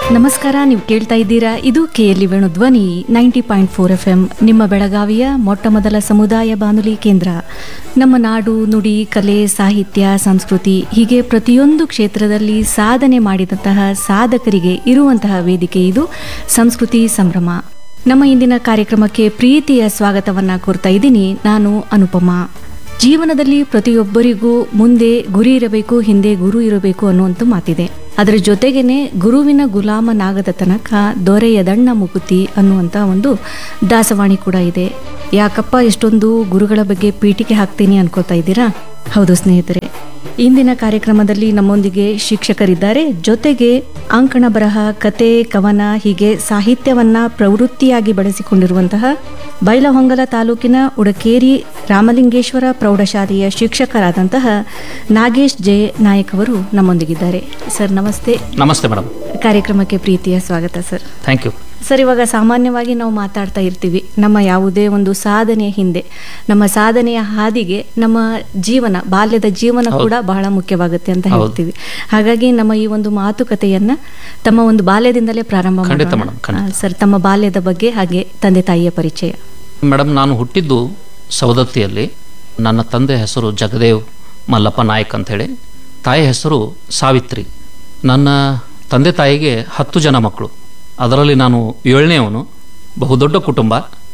ನಮಸ್ಕಾರ ನೀವು ಕೇಳ್ತಾ ಇದ್ದೀರಾ ಇದು KLE Venu Dhwani ninety point four F M ನಿಮ್ಮ ಬೆಳಗಾವಿಯ ಮೊಟ್ಟ ಮೊದಲ ಸಮುದಾಯ ಬಾನುಲಿ ಕೇಂದ್ರ ನಮ್ಮ ನಾಡು ನುಡಿ ಕಲೆ ಸಾಹಿತ್ಯ ಸಂಸ್ಕೃತಿ ಹೀಗೆ ಪ್ರತಿಯೊಂದು ಕ್ಷೇತ್ರದಲ್ಲಿ ಸಾಧನೆ ಮಾಡಿದಂತಹ ಸಾಧಕರಿಗೆ ಇರುವಂತಹ ವೇದಿಕೆ ಇದು ಸಂಸ್ಕೃತಿ ಸಂಭ್ರಮ ನಮ್ಮ ಇಂದಿನ ಕಾರ್ಯಕ್ರಮಕ್ಕೆ ಪ್ರೀತಿಯ ಸ್ವಾಗತವನ್ನ ಕೋರ್ತಾ ಇದ್ದೀನಿ ನಾನು ಅನುಪಮಾ ಜೀವನದಲ್ಲಿ ಪ್ರತಿಯೊಬ್ಬರಿಗೂ ಮುಂದೆ ಗುರಿ ಇರಬೇಕು ಹಿಂದೆ ಗುರು ಇರಬೇಕು ಅನ್ನುವಂಥ ಮಾತಿದೆ ಅದರ ಜೊತೆಗೇನೆ ಗುರುವಿನ ಗುಲಾಮನಾಗದ ತನಕ ದೊರೆಯದಣ್ಣ ಮುಕುತಿ ಅನ್ನುವಂಥ ಒಂದು ದಾಸವಾಣಿ ಕೂಡ ಇದೆ ಯಾಕಪ್ಪ ಎಷ್ಟೊಂದು ಗುರುಗಳ ಬಗ್ಗೆ ಪೀಠಿಕೆ ಹಾಕ್ತೀನಿ ಅನ್ಕೋತಾ ಇದ್ದೀರಾ ಹೌದು ಸ್ನೇಹಿತರೆ ಇಂದಿನ ಕಾರ್ಯಕ್ರಮದಲ್ಲಿ ನಮ್ಮೊಂದಿಗೆ ಶಿಕ್ಷಕರಿದ್ದಾರೆ ಜೊತೆಗೆ ಅಂಕಣ ಬರಹ ಕತೆ ಕವನ ಹೀಗೆ ಸಾಹಿತ್ಯವನ್ನ ಪ್ರವೃತ್ತಿಯಾಗಿ ಬಳಸಿಕೊಂಡಿರುವಂತಹ ಬೈಲಹೊಂಗಲ ತಾಲೂಕಿನ ಉಡಕೇರಿ ರಾಮಲಿಂಗೇಶ್ವರ ಪ್ರೌಢಶಾಲೆಯ ಶಿಕ್ಷಕರಾದಂತಹ ನಾಗೇಶ್ ಜೆ ನಾಯಕ್ ಅವರು ನಮ್ಮೊಂದಿಗಿದ್ದಾರೆ ಸರ್ ನಮಸ್ತೆ ನಮಸ್ತೆ ಮೇಡಮ್ ಕಾರ್ಯಕ್ರಮಕ್ಕೆ ಪ್ರೀತಿಯ ಸ್ವಾಗತ ಸರ್ ಥ್ಯಾಂಕ್ ಯು ಸರ್ ಇವಾಗ ಸಾಮಾನ್ಯವಾಗಿ ನಾವು ಮಾತಾಡ್ತಾ ಇರ್ತೀವಿ ನಮ್ಮ ಯಾವುದೇ ಒಂದು ಸಾಧನೆಯ ಹಿಂದೆ ನಮ್ಮ ಸಾಧನೆಯ ಹಾದಿಗೆ ನಮ್ಮ ಜೀವನ ಬಾಲ್ಯದ ಜೀವನ ಕೂಡ ಬಹಳ ಮುಖ್ಯವಾಗುತ್ತೆ ಅಂತ ಹೌದು. ಹೇಳ್ತೀವಿ ಹಾಗಾಗಿ ನಮ್ಮ ಈ ಒಂದು ಮಾತುಕತೆಯನ್ನ ತಮ್ಮ ಒಂದು ಬಾಲ್ಯದಿಂದಲೇ ಪ್ರಾರಂಭ ಖಂಡಿತ ಮಾಡೋಣ. ಮೇಡಮ್, ಖಂಡಿತ. ಆ, ಸರ್ ತಮ್ಮ ಬಾಲ್ಯದ ಬಗ್ಗೆ ಹಾಗೆ ತಂದೆ ತಾಯಿಯ ಪರಿಚಯ ಮೇಡಮ್ ನಾನು ಹುಟ್ಟಿದ್ದು ಸವದತ್ತಿಯಲ್ಲಿ ನನ್ನ ತಂದೆ ಹೆಸರು ಜಗದೇವ್ ಮಲ್ಲಪ್ಪ ನಾಯಕ್ ಅಂಥೇಳಿ ತಾಯಿ ಹೆಸರು ಸಾವಿತ್ರಿ ನನ್ನ ತಂದೆ ತಾಯಿಗೆ ಹತ್ತು ಜನ ಮಕ್ಕಳು ಅದರಲ್ಲಿ ನಾನು ಏಳನೇವನು ಬಹುದೊಡ್ಡ ಕುಟುಂಬ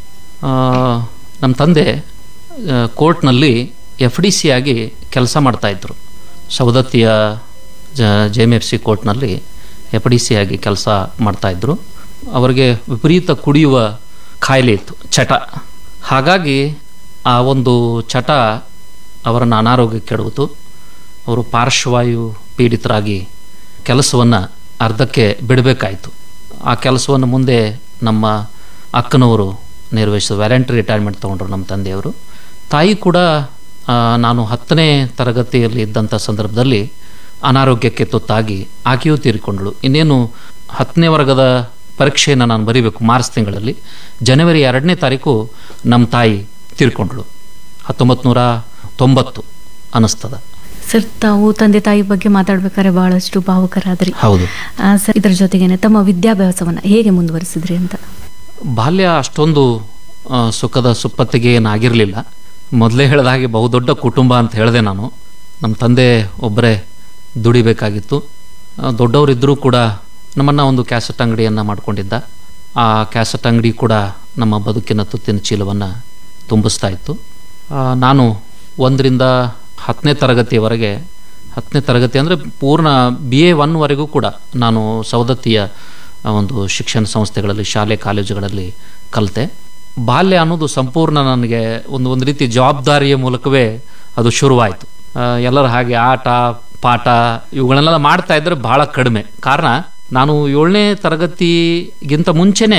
ಆ, ನಮ್ಮ ತಂದೆ ಆ, ಕೋರ್ಟ್ನಲ್ಲಿ ಎಫ್ ಡಿ ಸಿ ಆಗಿ ಕೆಲಸ ಮಾಡ್ತಾಯಿದ್ರು ಸವದತ್ತಿಯ ಜ ಜೆ ಎಮ್ ಎಫ್ ಸಿ ಕೋರ್ಟ್ನಲ್ಲಿ ಎಫ್ ಡಿ ಸಿ ಆಗಿ ಕೆಲಸ ಮಾಡ್ತಾಯಿದ್ರು ಅವರಿಗೆ ವಿಪರೀತ ಕುಡಿಯುವ ಕಾಯಿಲೆ ಇತ್ತು ಚಟ ಹಾಗಾಗಿ ಆ ಒಂದು ಚಟ ಅವರನ್ನು ಅನಾರೋಗ್ಯ ಕೆಡುವುದು ಅವರು ಪಾರ್ಶ್ವವಾಯು ಪೀಡಿತರಾಗಿ ಕೆಲಸವನ್ನು ಅರ್ಧಕ್ಕೆ ಬಿಡಬೇಕಾಯಿತು ಆ ಕೆಲಸವನ್ನು ಮುಂದೆ ನಮ್ಮ ಅಕ್ಕನವರು ನಿರ್ವಹಿಸಿದ ವ್ಯಾರಂಟಿ ರಿಟೈರ್ಮೆಂಟ್ ತೊಗೊಂಡ್ರು ನಮ್ಮ ತಂದೆಯವರು ತಾಯಿ ಕೂಡ ಆ, ನಾನು ಹತ್ತನೇ ತರಗತಿಯಲ್ಲಿ ಇದ್ದಂಥ ಸಂದರ್ಭದಲ್ಲಿ ಅನಾರೋಗ್ಯಕ್ಕೆ ತುತ್ತಾಗಿ ಆಕೆಯೂ ತೀರಿಕೊಂಡಳು ಇನ್ನೇನು ಹತ್ತನೇ ವರ್ಗದ ಪರೀಕ್ಷೆಯನ್ನು ನಾನು ಬರೀಬೇಕು ಮಾರ್ಚ್ ತಿಂಗಳಲ್ಲಿ ಜನವರಿ ಎರಡನೇ ತಾರೀಕು ನಮ್ಮ ತಾಯಿ ತೀರ್ಕೊಂಡ್ಳು ಹತ್ತೊಂಬತ್ತು ನೂರ ತೊಂಬತ್ತು ಅನ್ನಿಸ್ತದ ಸರ್ ತಾವು ತಂದೆ ತಾಯಿ ಬಗ್ಗೆ ಮಾತಾಡ್ಬೇಕಾದ್ರೆ ಬಹಳಷ್ಟು ಭಾವುಕರಾದ್ರಿ ಹೌದು ಆ, ಸರ್ ಇದರ ಜೊತೆಗೇನೆ ತಮ್ಮ ವಿದ್ಯಾಭ್ಯಾಸವನ್ನ ಹೇಗೆ ಮುಂದುವರಿಸಿದ್ರಿ ಅಂತ ಬಾಲ್ಯ ಅಷ್ಟೊಂದು ಆ, ಸುಖದ ಸುಪ್ಪತ್ತಿಗೆ ಏನಾಗಿರಲಿಲ್ಲ ಮೊದಲೇ ಹೇಳಿದ ಹಾಗೆ ಬಹುದೊಡ್ಡ ಕುಟುಂಬ ಅಂತ ಹೇಳಿದೆ ನಾನು ನಮ್ಮ ತಂದೆ ಒಬ್ಬರೇ ದುಡಿಬೇಕಾಗಿತ್ತು ಆ, ದೊಡ್ಡವರಿದ್ದರೂ ಕೂಡ ನಮ್ಮನ್ನು ಒಂದು ಕ್ಯಾಸೆಟ್ ಅಂಗಡಿಯನ್ನು ಮಾಡ್ಕೊಂಡಿದ್ದ ಆ ಕ್ಯಾಸೆಟ್ ಅಂಗಡಿ ಕೂಡ ನಮ್ಮ ಬದುಕಿನ ತುತ್ತಿನ ಚೀಲವನ್ನು ತುಂಬಿಸ್ತಾ ಇತ್ತು ಆ, ನಾನು ಒಂದರಿಂದ ಹತ್ತನೇ ತರಗತಿಯವರೆಗೆ ಹತ್ತನೇ ತರಗತಿ ಅಂದರೆ ಪೂರ್ಣ ಬಿ ಎ ಒನ್ವರೆಗೂ ಕೂಡ ನಾನು ಸವದತ್ತಿಯ ಆ, ಒಂದು ಶಿಕ್ಷಣ ಸಂಸ್ಥೆಗಳಲ್ಲಿ ಶಾಲೆ ಕಾಲೇಜುಗಳಲ್ಲಿ ಕಲಿತೆ ಬಾಲ್ಯ ಅನ್ನೋದು ಸಂಪೂರ್ಣ ನನಗೆ ಒಂದು ಒಂದು ರೀತಿ ಜವಾಬ್ದಾರಿಯ ಮೂಲಕವೇ ಅದು ಶುರುವಾಯಿತು ಆ, ಎಲ್ಲರ ಹಾಗೆ ಆಟ ಪಾಠ ಇವುಗಳನ್ನೆಲ್ಲ ಮಾಡ್ತಾ ಇದ್ದರೆ ಬಹಳ ಕಡಿಮೆ ಕಾರಣ ನಾನು ಏಳನೇ ತರಗತಿಗಿಂತ ಮುಂಚೆನೇ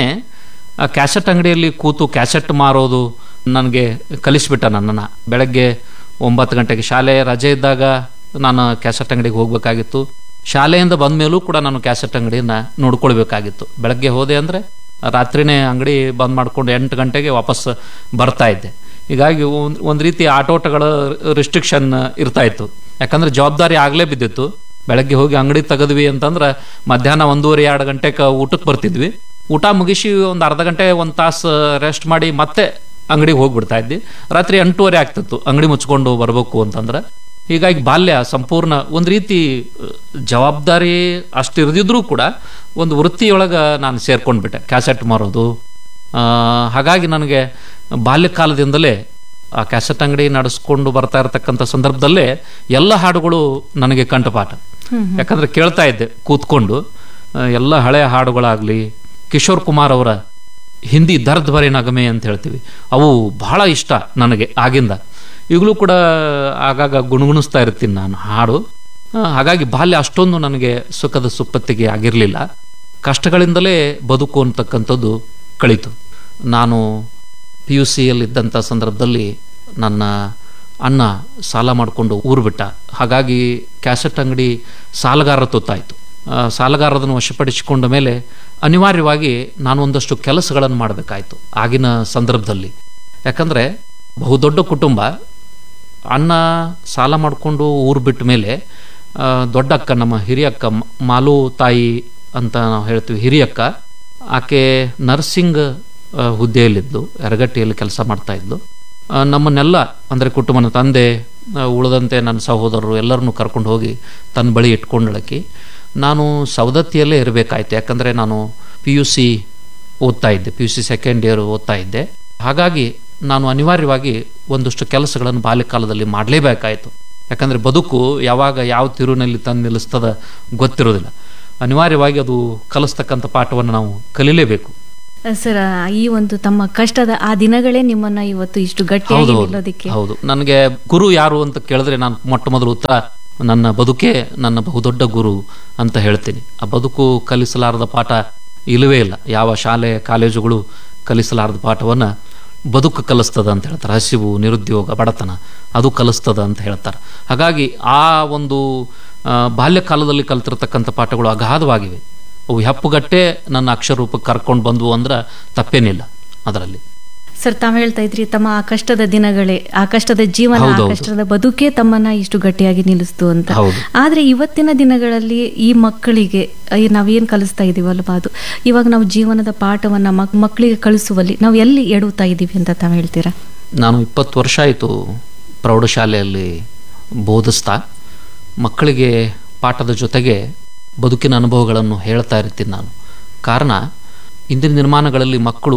ಆ ಕ್ಯಾಸೆಟ್ ಅಂಗಡಿಯಲ್ಲಿ ಕೂತು ಕ್ಯಾಸೆಟ್ ಮಾರೋದು ನನಗೆ ಕಲಿಸ್ಬಿಟ್ಟ ನನ್ನನ್ನು ಬೆಳಗ್ಗೆ ಒಂಬತ್ತು ಗಂಟೆಗೆ ಶಾಲೆ ರಜೆ ಇದ್ದಾಗ ನಾನು ಕ್ಯಾಸೆಟ್ ಅಂಗಡಿಗೆ ಹೋಗಬೇಕಾಗಿತ್ತು ಶಾಲೆಯಿಂದ ಬಂದ ಮೇಲೂ ಕೂಡ ನಾನು ಕ್ಯಾಸೆಟ್ ಅಂಗಡಿಯನ್ನು ನೋಡ್ಕೊಳ್ಬೇಕಾಗಿತ್ತು ಬೆಳಗ್ಗೆ ಹೋದೆ ಅಂದರೆ ರಾತ್ರಿನೇ ಅಂಗಡಿ ಬಂದ್ ಮಾಡ್ಕೊಂಡು ಎಂಟು ಗಂಟೆಗೆ ವಾಪಸ್ ಬರ್ತಾ ಇದ್ದೆ ಹೀಗಾಗಿ ಒಂದು ಒಂದು ರೀತಿ ಆಟೋಟಗಳ ರಿಸ್ಟ್ರಿಕ್ಷನ್ ಇರ್ತಾ ಇತ್ತು ಯಾಕಂದ್ರೆ ಜವಾಬ್ದಾರಿ ಆಗಲೇ ಬಿದ್ದಿತ್ತು ಬೆಳಗ್ಗೆ ಹೋಗಿ ಅಂಗಡಿ ತೆಗೆದ್ವಿ ಅಂತಂದ್ರೆ ಮಧ್ಯಾಹ್ನ ಒಂದೂವರೆ ಎರಡು ಗಂಟೆಗೆ ಊಟಕ್ಕೆ ಬರ್ತಿದ್ವಿ ಊಟ ಮುಗಿಸಿ ಒಂದು ಅರ್ಧ ಗಂಟೆ ಒಂದು ತಾಸು ರೆಸ್ಟ್ ಮಾಡಿ ಮತ್ತೆ ಅಂಗಡಿಗೆ ಹೋಗ್ಬಿಡ್ತಾ ಇದ್ವಿ ರಾತ್ರಿ ಎಂಟೂವರೆ ಆಗ್ತಿತ್ತು ಅಂಗಡಿ ಮುಚ್ಕೊಂಡು ಬರಬೇಕು ಅಂತಂದ್ರೆ ಹೀಗಾಗಿ ಬಾಲ್ಯ ಸಂಪೂರ್ಣ ಒಂದು ರೀತಿ ಅಹ್, ಜವಾಬ್ದಾರಿ ಅಷ್ಟು ಇರದಿದ್ರೂ ಕೂಡ ಒಂದು ವೃತ್ತಿಯೊಳಗೆ ನಾನು ಸೇರ್ಕೊಂಡ್ಬಿಟ್ಟೆ ಕ್ಯಾಸೆಟ್ ಮಾರೋದು ಆ, ಹಾಗಾಗಿ ನನಗೆ ಬಾಲ್ಯಕಾಲದಿಂದಲೇ ಆ ಕ್ಯಾಸೆಟ್ ಅಂಗಡಿ ನಡೆಸ್ಕೊಂಡು ಬರ್ತಾ ಇರತಕ್ಕಂಥ ಸಂದರ್ಭದಲ್ಲೇ ಎಲ್ಲ ಹಾಡುಗಳು ನನಗೆ ಕಂಠಪಾಠ ಯಾಕಂದ್ರೆ ಕೇಳ್ತಾ ಇದ್ದೆ ಕೂತ್ಕೊಂಡು ಆ, ಎಲ್ಲ ಹಳೆಯ ಹಾಡುಗಳಾಗಲಿ ಕಿಶೋರ್ ಕುಮಾರ್ ಅವರ ಹಿಂದಿ ದರ್ದ್ ಬರೆ ನಗಮೆ ಅಂತ ಹೇಳ್ತೀವಿ ಅವು ಬಹಳ ಇಷ್ಟ ನನಗೆ ಆಗಿಂದ ಈಗಲೂ ಕೂಡ ಆಗಾಗ ಗುಣಗುಣಿಸ್ತಾ ಇರ್ತೀನಿ ನಾನು ಹಾಡು ಆ, ಹಾಗಾಗಿ ಬಾಲ್ಯ ಅಷ್ಟೊಂದು ನನಗೆ ಸುಖದ ಸುಪ್ಪತ್ತಿಗೆ ಆಗಿರಲಿಲ್ಲ ಕಷ್ಟಗಳಿಂದಲೇ ಬದುಕು ಅಂತಕ್ಕಂಥದ್ದು ಕಳೀತು ನಾನು ಪಿ ಯು ಸಿಯಲ್ಲಿದ್ದಂಥ ಸಂದರ್ಭದಲ್ಲಿ ನನ್ನ ಅಣ್ಣ ಸಾಲ ಮಾಡಿಕೊಂಡು ಊರು ಬಿಟ್ಟ ಹಾಗಾಗಿ ಕ್ಯಾಸೆಟ್ ಅಂಗಡಿ ಸಾಲಗಾರ ತುತ್ತಾಯಿತು ಆ, ಸಾಲಗಾರದನ್ನು ವಶಪಡಿಸಿಕೊಂಡ ಮೇಲೆ ಅನಿವಾರ್ಯವಾಗಿ ನಾನು ಒಂದಷ್ಟು ಕೆಲಸಗಳನ್ನು ಮಾಡಬೇಕಾಯಿತು ಆಗಿನ ಸಂದರ್ಭದಲ್ಲಿ ಯಾಕಂದರೆ ಬಹುದೊಡ್ಡ ಕುಟುಂಬ ಅಣ್ಣ ಸಾಲ ಮಾಡಿಕೊಂಡು ಊರು ಬಿಟ್ಟ ಮೇಲೆ ಆ, ದೊಡ್ಡ ಅಕ್ಕ ನಮ್ಮ ಹಿರಿಯ ಅಕ್ಕ ಮ- ಮಾಲು ತಾಯಿ ಅಂತ ನಾವು ಹೇಳ್ತೀವಿ ಹಿರಿಯಕ್ಕ ಆಕೆ ನರ್ಸಿಂಗ್ ಆ, ಹುದ್ದೆಯಲ್ಲಿದ್ದು ಯರಗಟ್ಟಿಯಲ್ಲಿ ಕೆಲಸ ಮಾಡ್ತಾ ಇದ್ಲು ಆ, ನಮ್ಮನ್ನೆಲ್ಲ ಅಂದರೆ ಕುಟುಂಬನ ತಂದೆ ಆ, ಉಳಿದಂತೆ ನನ್ನ ಸಹೋದರರು ಎಲ್ಲರನ್ನೂ ಕರ್ಕೊಂಡು ಹೋಗಿ ತನ್ನ ಬಳಿ ಇಟ್ಕೊಂಡಳಕಿ ನಾನು ಸವದತ್ತಿಯಲ್ಲೇ ಇರಬೇಕಾಯ್ತು ಯಾಕಂದರೆ ನಾನು ಪಿ ಯು ಸಿ ಓದ್ತಾ ಇದ್ದೆ P U C second year ಓದ್ತಾ ಇದ್ದೆ ಹಾಗಾಗಿ ನಾನು ಅನಿವಾರ್ಯವಾಗಿ ಒಂದಷ್ಟು ಕೆಲಸಗಳನ್ನು ಬಾಲ್ಯಕಾಲದಲ್ಲಿ ಮಾಡಲೇಬೇಕಾಯಿತು ಯಾಕಂದರೆ ಬದುಕು ಯಾವಾಗ ಯಾವ ತಿರುವಿನಲ್ಲಿ ತಂದು ನಿಲ್ಲಿಸ್ತದ ಗೊತ್ತಿರೋದಿಲ್ಲ ಅನಿವಾರ್ಯವಾಗಿ ಅದು ಕಲಿಸ್ತಕ್ಕಂಥ ಪಾಠವನ್ನು ನಾವು ಕಲೀಲೇಬೇಕು ಸರ್ ಈ ಒಂದು ತಮ್ಮ ಕಷ್ಟದ ಆ ದಿನಗಳೇ ನಿಮ್ಮನ್ನ ಇವತ್ತು ಇಷ್ಟು ಗಟ್ಟಿಯಾಗಿ ಹೌದು ಹೌದು. ನಿಲ್ಲೋದಿಕ್ಕೆ ಹೌದು ನನಗೆ ಗುರು ಯಾರು ಅಂತ ಕೇಳಿದ್ರೆ ನಾನು ಮೊಟ್ಟ ಮೊದಲು ಉತ್ತರ ನನ್ನ ಬದುಕೇ ನನ್ನ ಬಹುದೊಡ್ಡ ಗುರು ಅಂತ ಹೇಳ್ತೀನಿ ಆ ಬದುಕು ಕಲಿಸಲಾರದ ಪಾಠ ಇಲ್ಲವೇ ಇಲ್ಲ ಯಾವ ಶಾಲೆ ಕಾಲೇಜುಗಳು ಕಲಿಸಲಾರದ ಪಾಠವನ್ನು ಬದುಕು ಕಲಿಸ್ತದ ಅಂತ ಹೇಳ್ತಾರೆ ಹಸಿವು ನಿರುದ್ಯೋಗ ಬಡತನ ಅದು ಕಲಿಸ್ತದ ಅಂತ ಹೇಳ್ತಾರೆ ಹಾಗಾಗಿ ಆ ಒಂದು ಆ, ಬಾಲ್ಯಕಾಲದಲ್ಲಿ ಕಲಿತಿರ್ತಕ್ಕಂಥ ಪಾಠಗಳು ಅಗಾಧವಾಗಿವೆ ಅವು ಹೆಪ್ಪುಗಟ್ಟೆ ನನ್ನ ಅಕ್ಷರ ರೂಪಕ್ಕೆ ಕರ್ಕೊಂಡು ಬಂದವು ಅಂದ್ರೆ ತಪ್ಪೇನಿಲ್ಲ ಅದರಲ್ಲಿ ಸರ್ ತಾವು ಹೇಳ್ತಾ ಇದ್ರಿ ತಮ್ಮ ಆ ಕಷ್ಟದ ದಿನಗಳೇ ಆ ಕಷ್ಟದ ಜೀವನ ಆ ಹೌದೌದು. ಕಷ್ಟದ ಬದುಕೇ ತಮ್ಮನ್ನ ಇಷ್ಟು ಗಟ್ಟಿಯಾಗಿ ನಿಲ್ಲಿಸ್ತು ಅಂತ ಹೌದು. ಆದ್ರೆ ಇವತ್ತಿನ ದಿನಗಳಲ್ಲಿ ಈ ಮಕ್ಕಳಿಗೆ ಈ ನಾವೇನ್ ಕಲಿಸ್ತಾ ಇದೀವಲ್ವಾ ಅದು ಇವಾಗ ನಾವು ಜೀವನದ ಪಾಠವನ್ನ ಮಕ್- ಮಕ್ಕಳಿಗೆ ಕಳಿಸುವಲ್ಲಿ ನಾವು ಎಲ್ಲಿ ಎಡುತ್ತಾ ಇದೀವಿ ಅಂತ ತಾವು ಹೇಳ್ತೀರಾ ನಾನು ಇಪ್ಪತ್ತು ವರ್ಷ ಆಯಿತು ಪ್ರೌಢಶಾಲೆಯಲ್ಲಿ ಬೋಧಿಸ್ತಾ ಮಕ್ಕಳಿಗೆ ಪಾಠದ ಜೊತೆಗೆ ಬದುಕಿನ ಅನುಭವಗಳನ್ನು ಹೇಳ್ತಾ ಇರ್ತೀನಿ ನಾನು ಕಾರಣ ಇಂದಿನ ನಿರ್ಮಾಣಗಳಲ್ಲಿ ಮಕ್ಕಳು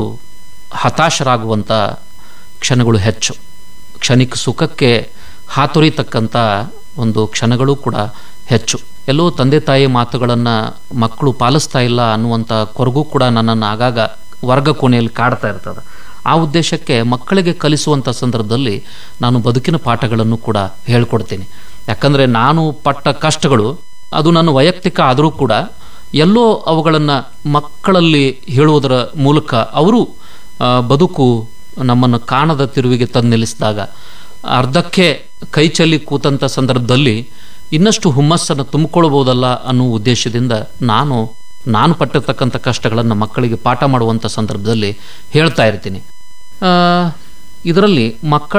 ಹತಾಶರಾಗುವಂಥ ಕ್ಷಣಗಳು ಹೆಚ್ಚು ಕ್ಷಣಿಕ ಸುಖಕ್ಕೆ ಹಾತೊರಿತಕ್ಕಂಥ ಒಂದು ಕ್ಷಣಗಳು ಕೂಡ ಹೆಚ್ಚು ಎಲ್ಲೋ ತಂದೆ ತಾಯಿ ಮಾತುಗಳನ್ನು ಮಕ್ಕಳು ಪಾಲಿಸ್ತಾ ಇಲ್ಲ ಅನ್ನುವಂಥ ಕೊರಗು ಕೂಡ ನನ್ನನ್ನು ಆಗಾಗ ವರ್ಗ ಕೋಣೆಯಲ್ಲಿ ಕಾಡ್ತಾ ಇರ್ತದೆ ಆ ಉದ್ದೇಶಕ್ಕೆ ಮಕ್ಕಳಿಗೆ ಕಲಿಸುವಂಥ ಸಂದರ್ಭದಲ್ಲಿ ನಾನು ಬದುಕಿನ ಪಾಠಗಳನ್ನು ಕೂಡ ಹೇಳ್ಕೊಡ್ತೀನಿ ಯಾಕಂದರೆ ನಾನು ಪಟ್ಟ ಕಷ್ಟಗಳು ಅದು ನನ್ನ ವೈಯಕ್ತಿಕ ಆದರೂ ಕೂಡ ಎಲ್ಲೋ ಅವುಗಳನ್ನು ಮಕ್ಕಳಲ್ಲಿ ಹೇಳುವುದರ ಮೂಲಕ ಅವರು ಆ, ಬದುಕು ನಮ್ಮನ್ನು ಕಾಣದ ತಿರುವಿಗೆ ತಂದು ನಿಲ್ಲಿಸಿದಾಗ ಅರ್ಧಕ್ಕೆ ಕೈ ಚೆಲ್ಲಿ ಕೂತಂಥ ಸಂದರ್ಭದಲ್ಲಿ ಇನ್ನಷ್ಟು ಹುಮ್ಮಸ್ಸನ್ನು ತುಂಬಿಕೊಳ್ಬೋದಲ್ಲ ಅನ್ನೋ ಉದ್ದೇಶದಿಂದ ನಾನು ನಾನು ಪಟ್ಟಿರ್ತಕ್ಕಂಥ ಕಷ್ಟಗಳನ್ನು ಮಕ್ಕಳಿಗೆ ಪಾಠ ಮಾಡುವಂಥ ಸಂದರ್ಭದಲ್ಲಿ ಹೇಳ್ತಾ ಇರ್ತೀನಿ ಆ, ಇದರಲ್ಲಿ ಮಕ್ಕಳ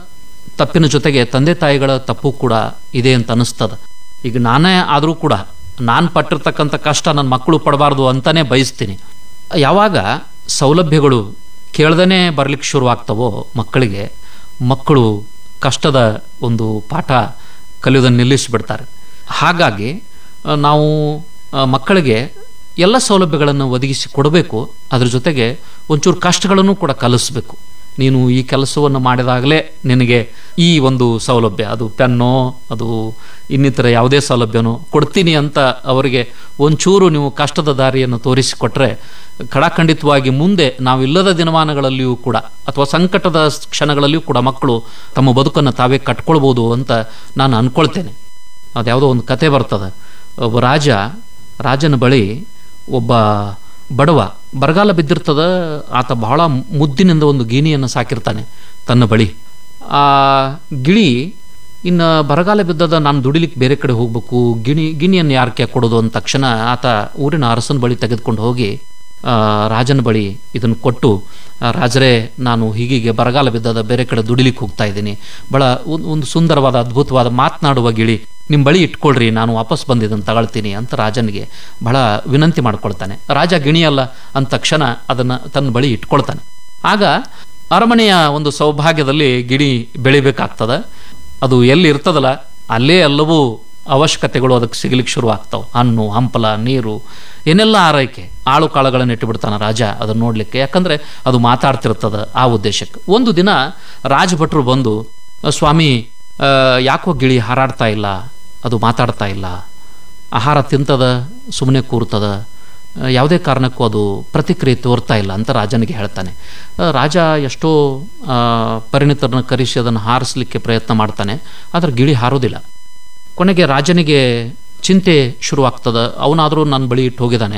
ತಪ್ಪಿನ ಜೊತೆಗೆ ತಂದೆ ತಾಯಿಗಳ ತಪ್ಪು ಕೂಡ ಇದೆ ಅಂತ ಅನಿಸ್ತದ ಈಗ ನಾನೇ ಆದರೂ ಕೂಡ ನಾನು ಪಟ್ಟಿರ್ತಕ್ಕಂಥ ಕಷ್ಟ ನನ್ನ ಮಕ್ಕಳು ಪಡಬಾರ್ದು ಅಂತಲೇ ಬಯಸ್ತೀನಿ ಯಾವಾಗ ಸೌಲಭ್ಯಗಳು ಕೇಳ್ದೇ ಬರ್ಲಿಕ್ಕೆ ಶುರುವಾಗ್ತವೋ ಮಕ್ಕಳಿಗೆ ಮಕ್ಕಳು ಕಷ್ಟದ ಒಂದು ಪಾಠ ಕಲಿಯೋದನ್ನು ನಿಲ್ಲಿಸಿಬಿಡ್ತಾರೆ ಹಾಗಾಗಿ ಆ, ನಾವು ಆ, ಮಕ್ಕಳಿಗೆ ಎಲ್ಲ ಸೌಲಭ್ಯಗಳನ್ನು ಒದಗಿಸಿ ಕೊಡಬೇಕು ಅದ್ರ ಜೊತೆಗೆ ಒಂಚೂರು ಕಷ್ಟಗಳನ್ನು ಕೂಡ ಕಲಿಸ್ಬೇಕು ನೀನು ಈ ಕೆಲಸವನ್ನು ಮಾಡಿದಾಗಲೇ ನಿನಗೆ ಈ ಒಂದು ಸೌಲಭ್ಯ ಅದು ಪೆನ್ನೋ ಅದು ಇನ್ನಿತರ ಯಾವುದೇ ಸೌಲಭ್ಯನೋ ಕೊಡ್ತೀನಿ ಅಂತ ಅವರಿಗೆ ಒಂಚೂರು ನೀವು ಕಷ್ಟದ ದಾರಿಯನ್ನು ತೋರಿಸಿಕೊಟ್ರೆ ಖಡಾಖಂಡಿತವಾಗಿ ಮುಂದೆ ನಾವಿಲ್ಲದ ದಿನಮಾನಗಳಲ್ಲಿಯೂ ಕೂಡ ಅಥವಾ ಸಂಕಟದ ಕ್ಷಣಗಳಲ್ಲಿಯೂ ಕೂಡ ಮಕ್ಕಳು ತಮ್ಮ ಬದುಕನ್ನು ತಾವೇ ಕಟ್ಕೊಳ್ಬೋದು ಅಂತ ನಾನು ಅನ್ಕೊಳ್ತೇನೆ ಅದ್ಯಾವುದೋ ಒಂದು ಕತೆ ಬರ್ತದೆ ಒಬ್ಬ ರಾಜ ರಾಜನ ಬಳಿ ಒಬ್ಬ ಬಡವ ಬರಗಾಲ ಬಿದ್ದಿರ್ತದ ಆತ ಬಹಳ ಮುದ್ದಿನಿಂದ ಒಂದು ಗಿಣಿಯನ್ನು ಸಾಕಿರ್ತಾನೆ ತನ್ನ ಬಳಿ ಆ ಗಿಳಿ ಇನ್ನು ಬರಗಾಲ ಬಿದ್ದದ ನಾನು ದುಡಿಲಿಕ್ಕೆ ಬೇರೆ ಕಡೆ ಹೋಗ್ಬೇಕು ಗಿಣಿ ಗಿಣಿಯನ್ನು ಯಾರಕ್ಕೆ ಕೊಡೋದು ಅಂದ ತಕ್ಷಣ ಆತ ಊರಿನ ಅರಸನ ಬಳಿ ತೆಗೆದುಕೊಂಡು ಹೋಗಿ ಆ, ರಾಜನ ಬಳಿ ಇದನ್ನು ಕೊಟ್ಟು ಆ, ರಾಜರೇ ನಾನು ಹೀಗೀಗೆ ಬರಗಾಲ ಬಿದ್ದದ ಬೇರೆ ಕಡೆ ದುಡಿಲಿಕ್ಕೆ ಹೋಗ್ತಾ ಇದ್ದೀನಿ ಬಹಳ ಒಂದು ಒಂದು ಸುಂದರವಾದ ಅದ್ಭುತವಾದ ಮಾತನಾಡುವ ಗಿಳಿ ನಿಮ್ಮ ಬಳಿ ಇಟ್ಕೊಳ್ರಿ ನಾನು ವಾಪಸ್ ಬಂದಿದ್ದನ್ನು ತಗೊಳ್ತೀನಿ ಅಂತ ರಾಜನಿಗೆ ಬಹಳ ವಿನಂತಿ ಮಾಡ್ಕೊಳ್ತಾನೆ ರಾಜ ಗಿಣಿಯಲ್ಲ ಅಂದ ತಕ್ಷಣ ಅದನ್ನು ತನ್ನ ಬಳಿ ಇಟ್ಕೊಳ್ತಾನೆ ಆಗ ಅರಮನೆಯ ಒಂದು ಸೌಭಾಗ್ಯದಲ್ಲಿ ಗಿಣಿ ಬೆಳಿಬೇಕಾಗ್ತದ ಅದು ಎಲ್ಲಿ ಇರ್ತದಲ್ಲ ಅಲ್ಲೇ ಎಲ್ಲವೂ ಅವಶ್ಯಕತೆಗಳು ಅದಕ್ಕೆ ಸಿಗಲಿಕ್ಕೆ ಶುರು ಆಗ್ತಾವೆ ಹಣ್ಣು ಹಂಪಲ ನೀರು ಏನೆಲ್ಲ ಆರೈಕೆ ಆಳು ಕಾಳುಗಳನ್ನು ಇಟ್ಟುಬಿಡ್ತಾನೆ ರಾಜ ಅದನ್ನು ನೋಡಲಿಕ್ಕೆ ಯಾಕಂದರೆ ಅದು ಮಾತಾಡ್ತಿರ್ತದ ಆ ಉದ್ದೇಶಕ್ಕೆ ಒಂದು ದಿನ ರಾಜಭಟ್ರು ಬಂದು ಸ್ವಾಮಿ ಆ, ಯಾಕೋ ಗಿಳಿ ಹಾರಾಡ್ತಾ ಇಲ್ಲ ಅದು ಮಾತಾಡ್ತಾ ಇಲ್ಲ ಆಹಾರ ತಿಂತದ ಸುಮ್ಮನೆ ಕೂರ್ತದ ಆ, ಯಾವುದೇ ಕಾರಣಕ್ಕೂ ಅದು ಪ್ರತಿಕ್ರಿಯೆ ತೋರ್ತಾ ಇಲ್ಲ ಅಂತ ರಾಜನಿಗೆ ಹೇಳ್ತಾನೆ ಆ, ರಾಜ ಎಷ್ಟೋ ಆ, ಪರಿಣಿತರನ್ನ ಕರೆಸಿ ಅದನ್ನು ಹಾರಿಸ್ಲಿಕ್ಕೆ ಪ್ರಯತ್ನ ಮಾಡ್ತಾನೆ ಆದರೆ ಗಿಳಿ ಹಾರೋದಿಲ್ಲ ಕೊನೆಗೆ ರಾಜನಿಗೆ ಚಿಂತೆ ಶುರುವಾಗ್ತದ ಅವನಾದರೂ ನನ್ನ ಬಳಿ ಇಟ್ಟು ಹೋಗಿದ್ದಾನೆ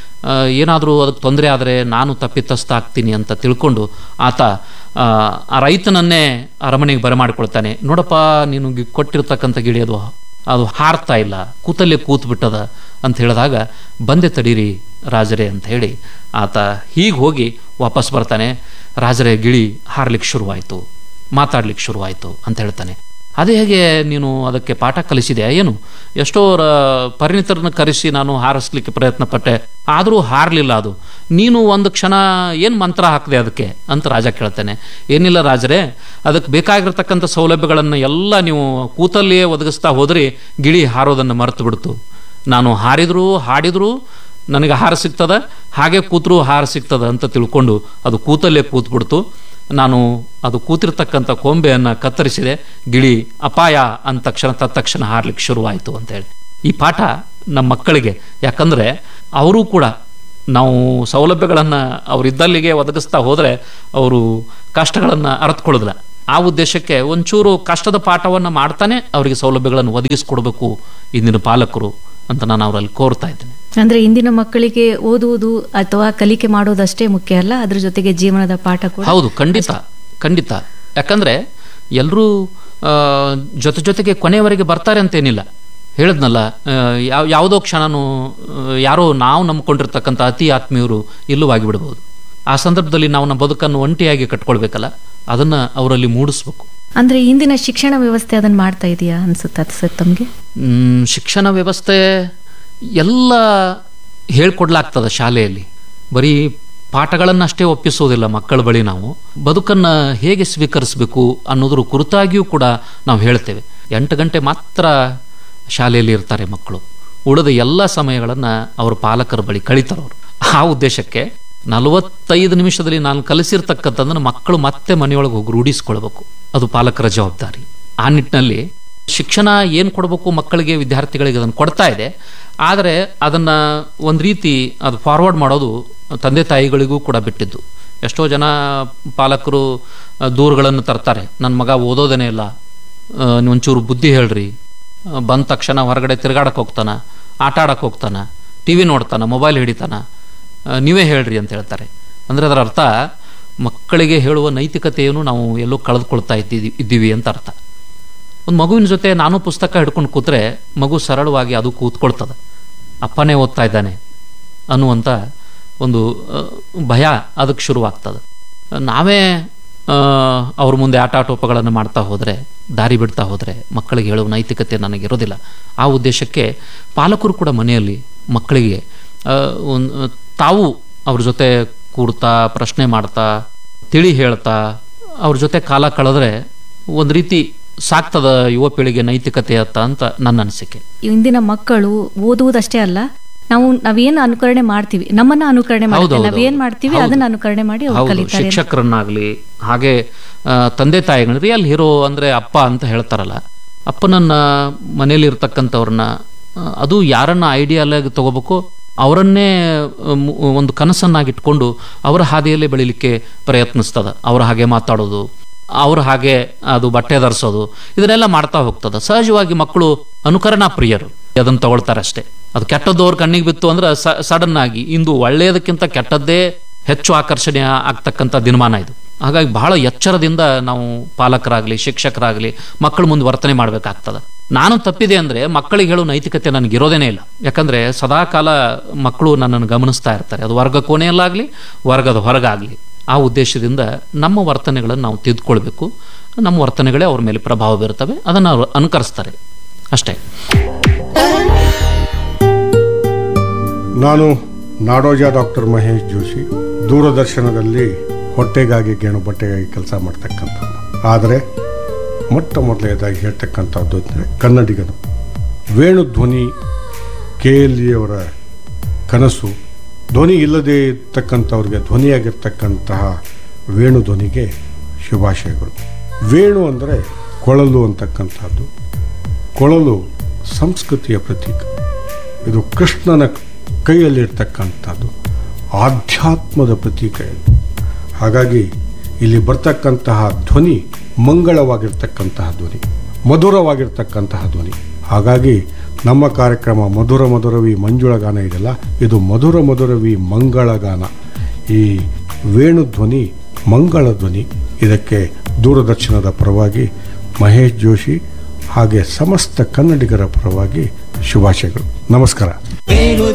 ಏನಾದರೂ ಅದಕ್ಕೆ ತೊಂದರೆ ಆದರೆ ನಾನು ತಪ್ಪಿತಸ್ಥ ಆಗ್ತೀನಿ ಅಂತ ತಿಳ್ಕೊಂಡು ಆತ ಆ, ಆ ರೈತನನ್ನೇ ಅರಮನೆಗೆ ಬರಮಾಡಿಕೊಳ್ತಾನೆ ನೋಡಪ್ಪ ನೀನು ಗಿ- ಕೊಟ್ಟಿರ್ತಕ್ಕಂಥ ಗಿಳಿ ಅದು ಅದು ಹಾರ್ತಾ ಇಲ್ಲ ಕೂತಲ್ಲೇ ಕೂತ್ ಬಿಟ್ಟದ ಅಂತ ಹೇಳಿದಾಗ ಬಂದೆ ತಡೀರಿ ರಾಜರೇ ಅಂತ ಹೇಳಿ ಆತ ಹೀಗೆ ಹೋಗಿ ವಾಪಸ್ ಬರ್ತಾನೆ ರಾಜರೇ ಗಿಳಿ ಹಾರ್ಲಿಕ್ಕೆ ಶುರುವಾಯಿತು ಮಾತಾಡ್ಲಿಕ್ಕೆ ಶುರುವಾಯಿತು ಅಂತ ಹೇಳ್ತಾನೆ ಅದೇ ಹೇಗೆ ನೀನು ಅದಕ್ಕೆ ಪಾಠ ಕಲಿಸಿದೆ ಏನು ಎಷ್ಟೋ ರ- ಪರಿಣಿತರನ್ನ ಕರೆಸಿ ನಾನು ಹಾರಿಸ್ಲಿಕ್ಕೆ ಪ್ರಯತ್ನ ಪಟ್ಟೆ ಆದರೂ ಹಾರಲಿಲ್ಲ ಅದು ನೀನು ಒಂದು ಕ್ಷಣ ಏನು ಮಂತ್ರ ಹಾಕಿದೆ ಅದಕ್ಕೆ ಅಂತ ರಾಜ ಕೇಳ್ತಾನೆ ಏನಿಲ್ಲ ರಾಜರೇ ಅದಕ್ಕೆ ಬೇಕಾಗಿರ್ತಕ್ಕಂಥ ಸೌಲಭ್ಯಗಳನ್ನು ಎಲ್ಲ ನೀವು ಕೂತಲ್ಲಿಯೇ ಒದಗಿಸ್ತಾ ಹೋದ್ರಿ ಗಿಳಿ ಹಾರೋದನ್ನು ಮರೆತು ಬಿಡ್ತು ನಾನು ಹಾರಿದ್ರು ಹಾಡಿದ್ರು ನನಗೆ ಆಹಾರ ಸಿಗ್ತದ ಹಾಗೆ ಕೂತ್ರು ಆಹಾರ ಸಿಗ್ತದ ಅಂತ ತಿಳ್ಕೊಂಡು ಅದು ಕೂತಲ್ಲೇ ಕೂತ್ಬಿಡ್ತು ನಾನು ಅದು ಕೂತಿರ್ತಕ್ಕಂಥ ಕೊಂಬೆಯನ್ನು ಕತ್ತರಿಸಿದೆ ಗಿಳಿ ಅಪಾಯ ಅಂದ ತಕ್ಷಣ ತಕ್ಷಣ ಹಾರ್ಲಿಕ್ಕೆ ಶುರುವಾಯಿತು ಅಂತೇಳಿ ಈ ಪಾಠ ನಮ್ಮ ಮಕ್ಕಳಿಗೆ ಯಾಕಂದರೆ ಅವರೂ ಕೂಡ ನಾವು ಸೌಲಭ್ಯಗಳನ್ನು ಅವರಿದ್ದಲ್ಲಿಗೆ ಒದಗಿಸ್ತಾ ಹೋದರೆ ಅವರು ಕಷ್ಟಗಳನ್ನು ಅರ್ಥಕೊಳ್ಳೋದಿಲ್ಲ ಆ ಉದ್ದೇಶಕ್ಕೆ ಒಂಚೂರು ಕಷ್ಟದ ಪಾಠವನ್ನು ಮಾಡ್ತಾನೆ ಅವರಿಗೆ ಸೌಲಭ್ಯಗಳನ್ನು ಒದಗಿಸ್ಕೊಡ್ಬೇಕು ಇಂದಿನ ಪಾಲಕರು ಅಂತ ನಾನು ಅವರಲ್ಲಿ ಕೋರ್ತಾ ಇದ್ದೇನೆ ಅಂದ್ರೆ ಇಂದಿನ ಮಕ್ಕಳಿಗೆ ಓದುವುದು ಅಥವಾ ಕಲಿಕೆ ಮಾಡೋದಷ್ಟೇ ಮುಖ್ಯ ಅಲ್ಲ ಅದ್ರ ಜೊತೆಗೆ ಜೀವನದ ಪಾಠ ಕೂಡ ಹೌದು ಖಂಡಿತ ಖಂಡಿತ ಯಾಕಂದ್ರೆ ಎಲ್ಲರೂ ಜೊತೆ ಜೊತೆಗೆ ಕೊನೆಯವರೆಗೆ ಬರ್ತಾರೆ ಅಂತೇನಿಲ್ಲ ಹೇಳಿದ್ನಲ್ಲ ಆ, ಯಾವ ಯಾವುದೋ ಕ್ಷಣನೂ ಆ, ಯಾರೋ ನಾವು ನಂಬ್ಕೊಂಡಿರ್ತಕ್ಕಂಥ ಅತಿ ಆತ್ಮೀಯರು ಇಲ್ಲೂ ಆಗಿಬಿಡ್ಬೋದು ಆ ಸಂದರ್ಭದಲ್ಲಿ ನಾವು ನಮ್ಮ ಬದುಕನ್ನು ಒಂಟಿಯಾಗಿ ಕಟ್ಕೊಳ್ಬೇಕಲ್ಲ ಅದನ್ನ ಅವರಲ್ಲಿ ಮೂಡಿಸ್ಬೇಕು ಅಂದ್ರೆ ಇಂದಿನ ಶಿಕ್ಷಣ ವ್ಯವಸ್ಥೆ ಅದನ್ನ ಮಾಡ್ತಾ ಇದೆಯಾ ಅನ್ಸುತ್ತೆ ಸರ್ ತಮ್ಗೆ ಮ್, ಶಿಕ್ಷಣ ವ್ಯವಸ್ಥೆ ಎಲ್ಲ ಹೇಳ್ಕೊಡ್ಲಾಗ್ತದೆ ಶಾಲೆಯಲ್ಲಿ ಬರೀ ಪಾಠಗಳನ್ನಷ್ಟೇ ಒಪ್ಪಿಸೋದಿಲ್ಲ ಮಕ್ಕಳ ಬಳಿ ನಾವು ಬದುಕನ್ನು ಹೇಗೆ ಸ್ವೀಕರಿಸಬೇಕು ಅನ್ನೋದ್ರ ಕುರಿತಾಗಿಯೂ ಕೂಡ ನಾವು ಹೇಳ್ತೇವೆ ಎಂಟು ಗಂಟೆ ಮಾತ್ರ ಶಾಲೆಯಲ್ಲಿ ಇರ್ತಾರೆ ಮಕ್ಕಳು ಉಳಿದ ಎಲ್ಲ ಸಮಯಗಳನ್ನು ಅವ್ರ ಪಾಲಕರ ಬಳಿ ಕಳೀತಾರೆ ಅವರು ಆ ಉದ್ದೇಶಕ್ಕೆ ನಲವತ್ತೈದು ನಿಮಿಷದಲ್ಲಿ ನಾನು ಕಲಿಸಿರ್ತಕ್ಕಂಥದ್ದನ್ನು ಮಕ್ಕಳು ಮತ್ತೆ ಮನೆಯೊಳಗೆ ಹೋಗಿ ರೂಢಿಸ್ಕೊಳ್ಬೇಕು ಅದು ಪಾಲಕರ ಜವಾಬ್ದಾರಿ ಆ ನಿಟ್ಟಿನಲ್ಲಿ ಶಿಕ್ಷಣ ಏನು ಕೊಡಬೇಕು ಮಕ್ಕಳಿಗೆ ವಿದ್ಯಾರ್ಥಿಗಳಿಗೆ ಅದನ್ನು ಕೊಡ್ತಾ ಇದೆ ಆದರೆ ಅದನ್ನು ಒಂದು ರೀತಿ ಅದು ಫಾರ್ವರ್ಡ್ ಮಾಡೋದು ತಂದೆ ತಾಯಿಗಳಿಗೂ ಕೂಡ ಬಿಟ್ಟಿದ್ದು ಎಷ್ಟೋ ಜನ ಪಾಲಕರು ಆ, ದೂರುಗಳನ್ನು ತರ್ತಾರೆ ನನ್ನ ಮಗ ಓದೋದೇನೇ ಇಲ್ಲ ಆ, ನೀವು ಒಂಚೂರು ಬುದ್ಧಿ ಹೇಳ್ರಿ ಆ, ಬಂದ ತಕ್ಷಣ ಹೊರಗಡೆ ತಿರುಗಾಡಕ್ಕೆ ಹೋಗ್ತಾನ ಆಟ ಆಡಕ್ಕೆ ಹೋಗ್ತಾನ ಟಿ ವಿ ನೋಡ್ತಾನ ಮೊಬೈಲ್ ಹಿಡಿತಾನ ಆ, ನೀವೇ ಹೇಳ್ರಿ ಅಂತ ಹೇಳ್ತಾರೆ ಅಂದರೆ ಅದರ ಅರ್ಥ ಮಕ್ಕಳಿಗೆ ಹೇಳುವ ನೈತಿಕತೆಯನ್ನು ನಾವು ಎಲ್ಲೋ ಕಳೆದುಕೊಳ್ತಾ ಇದ್ದೀವಿ ಇದ್ದೀವಿ ಅಂತ ಅರ್ಥ ಒಂದು ಮಗುವಿನ ಜೊತೆ ನಾನು ಪುಸ್ತಕ ಹಿಡ್ಕೊಂಡು ಕೂತ್ರೆ ಮಗು ಸರಳವಾಗಿ ಅದು ಕೂತ್ಕೊಳ್ತದೆ ಅಪ್ಪನೇ ಓದ್ತಾ ಇದ್ದಾನೆ ಅನ್ನುವಂಥ ಒಂದು ಆ, ಭಯ ಅದಕ್ಕೆ ಶುರುವಾಗ್ತದೆ ನಾವೇ ಆ, ಅವ್ರ ಮುಂದೆ ಆಟ ಆಟೋಪಗಳನ್ನು ಮಾಡ್ತಾ ಹೋದರೆ ದಾರಿ ಬಿಡ್ತಾ ಹೋದರೆ ಮಕ್ಕಳಿಗೆ ಹೇಳುವ ನೈತಿಕತೆ ನನಗಿರೋದಿಲ್ಲ ಆ ಉದ್ದೇಶಕ್ಕೆ ಪಾಲಕರು ಕೂಡ ಮನೆಯಲ್ಲಿ ಮಕ್ಕಳಿಗೆ ಆ, ಒಂದ್- ತಾವು ಅವ್ರ ಜೊತೆ ಕೂಡ್ತಾ ಪ್ರಶ್ನೆ ಮಾಡ್ತಾ ತಿಳಿ ಹೇಳ್ತಾ ಅವ್ರ ಜೊತೆ ಕಾಲ ಕಳೆದ್ರೆ ಒಂದು ರೀತಿ ಸಾಕ್ತದ ಯುವ ಪೀಳಿಗೆ ನೈತಿಕತೆ ಅತ್ತ ಅಂತ ನನ್ನ ಅನಿಸಿಕೆ ಇಂದಿನ ಮಕ್ಕಳು ಓದುವುದಷ್ಟೇ ಅಲ್ಲ ನಾವು ನಾವೇನು ಅನುಕರಣೆ ಮಾಡ್ತೀವಿ ನಮ್ಮನ್ನ ಅನುಕರಣೆ ಹೌದು, ಮಾಡ್ತೀವಿ ಹೌದು, ನಾವೇನ್ ಹೌದು. ಮಾಡ್ತೀವಿ ಹೌದು. ಅದನ್ನ ಅನುಕರಣೆ ಮಾಡಿ ಅವ್ರು ಹೌದು ಕಲಿತಾರೆ ಶಿಕ್ಷಕರನ್ನಾಗ್ಲಿ ಹಾಗೆ ಆ, ತಂದೆ ತಾಯಿಗಳು ರಿಯಲ್ ಹೀರೋ ಅಂದ್ರೆ ಅಪ್ಪ ಅಂತ ಹೇಳ್ತಾರಲ್ಲ ಅಪ್ಪನನ್ನ ಮನೇಲಿ ಇರ್ತಕ್ಕಂಥವ್ರನ್ನ ಆ, ಅದು ಯಾರನ್ನ ಐಡಿಯಲ್ ಆಗಿ ತಗೋಬೇಕು ಅವರನ್ನೇ ಆ, ಮು- ಒಂದು ಕನಸನ್ನಾಗಿಟ್ಕೊಂಡು ಅವರ ಹಾದಿಯಲ್ಲೇ ಬೆಳಿಲಿಕ್ಕೆ ಪ್ರಯತ್ನಿಸ್ತದ ಅವರ ಹಾಗೆ ಮಾತಾಡೋದು ಅವ್ರ ಹಾಗೆ ಅದು ಬಟ್ಟೆ ಧರಿಸೋದು ಇದನ್ನೆಲ್ಲ ಮಾಡ್ತಾ ಹೋಗ್ತದ ಸಹಜವಾಗಿ ಮಕ್ಕಳು ಅನುಕರಣಾ ಪ್ರಿಯರು ಅದನ್ನು ತಗೊಳ್ತಾರೆ ಅಷ್ಟೇ ಅದು ಕೆಟ್ಟದ್ದು ಅವ್ರ ಕಣ್ಣಿಗೆ ಬಿತ್ತು ಅಂದ್ರೆ ಸಡನ್ ಆಗಿ ಇಂದು ಒಳ್ಳೆಯದಕ್ಕಿಂತ ಕೆಟ್ಟದ್ದೇ ಹೆಚ್ಚು ಆಕರ್ಷಣೀಯ ಆಗ್ತಕ್ಕಂಥ ದಿನಮಾನ ಇದು ಹಾಗಾಗಿ ಬಹಳ ಎಚ್ಚರದಿಂದ ನಾವು ಪಾಲಕರಾಗಲಿ ಶಿಕ್ಷಕರಾಗಲಿ ಮಕ್ಕಳ ಮುಂದೆ ವರ್ತನೆ ಮಾಡಬೇಕಾಗ್ತದೆ ನಾನು ತಪ್ಪಿದೆ ಅಂದರೆ ಮಕ್ಕಳಿಗೆ ಹೇಳೋ ನೈತಿಕತೆ ನನಗಿರೋದೇನೇ ಇಲ್ಲ ಯಾಕಂದರೆ ಸದಾಕಾಲ ಮಕ್ಕಳು ನನ್ನನ್ನು ಗಮನಿಸ್ತಾ ಇರ್ತಾರೆ ಅದು ವರ್ಗ ಕೋಣೆಯಲ್ಲಾಗಲಿ ವರ್ಗದ ಹೊರಗಾಗಲಿ ಆ ಉದ್ದೇಶದಿಂದ ನಮ್ಮ ವರ್ತನೆಗಳನ್ನು ನಾವು ತಿದ್ದುಕೊಳ್ಬೇಕು ನಮ್ಮ ವರ್ತನೆಗಳೇ ಅವ್ರ ಮೇಲೆ ಪ್ರಭಾವ ಬೀರ್ತವೆ ಅದನ್ನು ಅವರು ಅನುಕರಿಸ್ತಾರೆ ಅಷ್ಟೇ ನಾನು ನಾಡೋಜ ಡಾಕ್ಟರ್ ಮಹೇಶ್ ಜೋಶಿ ದೂರದರ್ಶನದಲ್ಲಿ ಹೊಟ್ಟೆಗಾಗಿ ಗೇಣು ಬಟ್ಟೆಗಾಗಿ ಕೆಲಸ ಮಾಡ್ತಕ್ಕಂಥದ್ದು ಆದರೆ ಮೊಟ್ಟ ಮೊದಲನೇದಾಗಿ ಹೇಳ್ತಕ್ಕಂಥದ್ದು ಅಂದರೆ ಕನ್ನಡಿಗನು ವೇಣು ಧ್ವನಿ ಕೆ ಎಲ್ ಅವರ ಕನಸು ಧ್ವನಿ ಇಲ್ಲದೇ ಇರ್ತಕ್ಕಂಥವ್ರಿಗೆ ಧ್ವನಿಯಾಗಿರ್ತಕ್ಕಂತಹ ವೇಣು ಧ್ವನಿಗೆ ಶುಭಾಶಯಗಳು ವೇಣು ಅಂದರೆ ಕೊಳಲು ಅಂತಕ್ಕಂಥದ್ದು ಕೊಳಲು ಸಂಸ್ಕೃತಿಯ ಪ್ರತೀಕ ಇದು ಕೃಷ್ಣನ ಕೈಯಲ್ಲಿರ್ತಕ್ಕಂಥದ್ದು ಆಧ್ಯಾತ್ಮದ ಪ್ರತೀಕ ಇದು ಹಾಗಾಗಿ ಇಲ್ಲಿ ಬರ್ತಕ್ಕಂತಹ ಧ್ವನಿ ಮಂಗಳವಾಗಿರ್ತಕ್ಕಂತಹ ಧ್ವನಿ ಮಧುರವಾಗಿರ್ತಕ್ಕಂತಹ ಧ್ವನಿ ಹಾಗಾಗಿ ನಮ್ಮ ಕಾರ್ಯಕ್ರಮ ಮಧುರ ಮಧುರವಿ ಮಂಜುಳಗಾನ ಇದೆಯಲ್ಲ ಇದು ಮಧುರ ಮಧುರವಿ ಮಂಗಳಗಾನ ಈ ವೇಣು ಧ್ವನಿ ಮಂಗಳ ಧ್ವನಿ ಇದಕ್ಕೆ ದೂರದರ್ಶನದ ಪರವಾಗಿ ಮಹೇಶ್ ಜೋಶಿ ಹಾಗೆ ಸಮಸ್ತ ಕನ್ನಡಿಗರ ಪರವಾಗಿ ಶುಭಾಶಯಗಳು ನಮಸ್ಕಾರ ವೇಣು